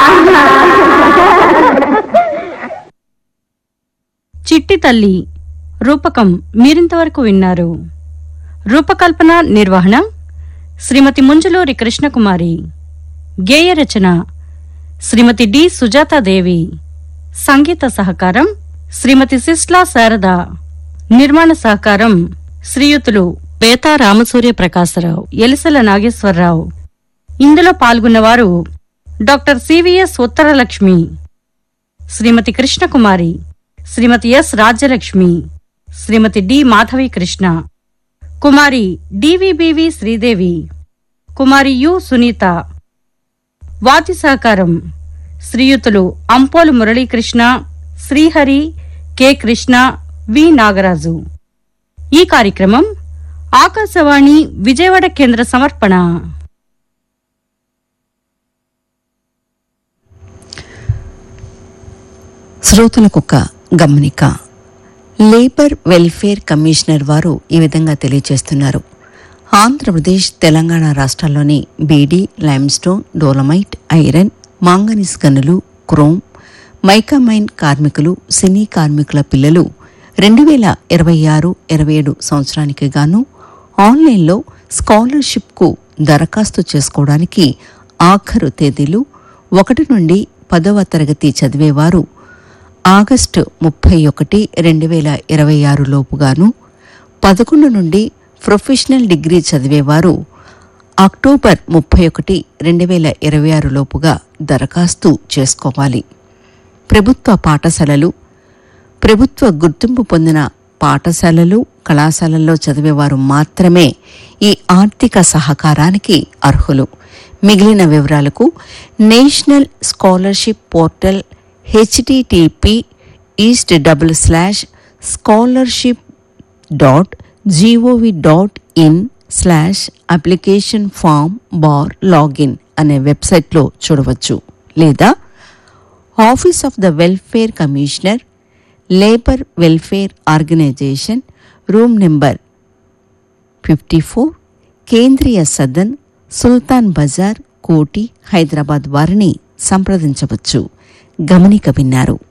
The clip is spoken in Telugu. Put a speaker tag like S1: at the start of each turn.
S1: చిట్టి తల్లి రూపకం మీరింతవరకు విన్నారు రూపకల్పన నిర్వహణ శ్రీమతి ముంజలూరి కృష్ణకుమారి గేయ రచన శ్రీమతి డి సుజాతాదేవి సంగీత సహకారం శ్రీమతి సిస్లా శారద నిర్మాణ సహకారం శ్రీయుతులు బేతా రామసూర్య ప్రకాశరావు ఎలిసల నాగేశ్వరరావు ఇందులో పాల్గొన్నవారు doctor CVS Uttaralakshmi Shrimati Krishnakumari Shrimati S Rajyalakshmi Shrimati D Madhavi Krishna Kumari DVBV Sridevi Kumari U Sunitha వాద్య సహకారం శ్రీయుతులు అంపోలు మురళీకృష్ణ శ్రీహరి కె కృష్ణ వి నాగరాజు ఈ కార్యక్రమం ఆకాశవాణి విజయవాడ కేంద్ర సమర్పణ
S2: శ్రోతలకు ఒక గమనిక లేబర్ వెల్ఫేర్ కమిషనర్ వారు ఈ విధంగా తెలియజేస్తున్నారు ఆంధ్రప్రదేశ్ తెలంగాణ రాష్ట్రాల్లోని beedi limestone dolomite iron manganese గనులు క్రోమ్ మైకామైన్ కార్మికులు సినీ కార్మికుల పిల్లలు రెండు వేల ఇరవై ఆరు ఇరవై ఏడు సంవత్సరానికి గాను ఆన్లైన్లో స్కాలర్షిప్కు దరఖాస్తు చేసుకోవడానికి ఆఖరు తేదీలు ఒకటి నుండి పదవ తరగతి చదివేవారు ఆగస్టు ముప్పై ఒకటి రెండు వేల ఇరవై ఆరు లోపుగాను పదకొండు నుండి ప్రొఫెషనల్ డిగ్రీ చదివేవారు అక్టోబర్ ముప్పై ఒకటి రెండు వేల ఇరవై ఆరు లోపుగా దరఖాస్తు చేసుకోవాలి ప్రభుత్వ పాఠశాలలు ప్రభుత్వ గుర్తింపు పొందిన పాఠశాలలు కళాశాలల్లో చదివేవారు మాత్రమే ఈ ఆర్థిక సహకారానికి అర్హులు మిగిలిన వివరాలకు నేషనల్ స్కాలర్షిప్ పోర్టల్ హెచ్టిటిపి ఈస్ట్ double slash scholarship dot GOV dot in slash application form bar login అనే వెబ్సైట్లో చూడవచ్చు లేదా office of the welfare commissioner labour welfare organisation room number fifty four Kendriya Sadan సుల్తాన్ బజార్ కోటి హైదరాబాద్ వారిని సంప్రదించవచ్చు గమనిక విన్నారు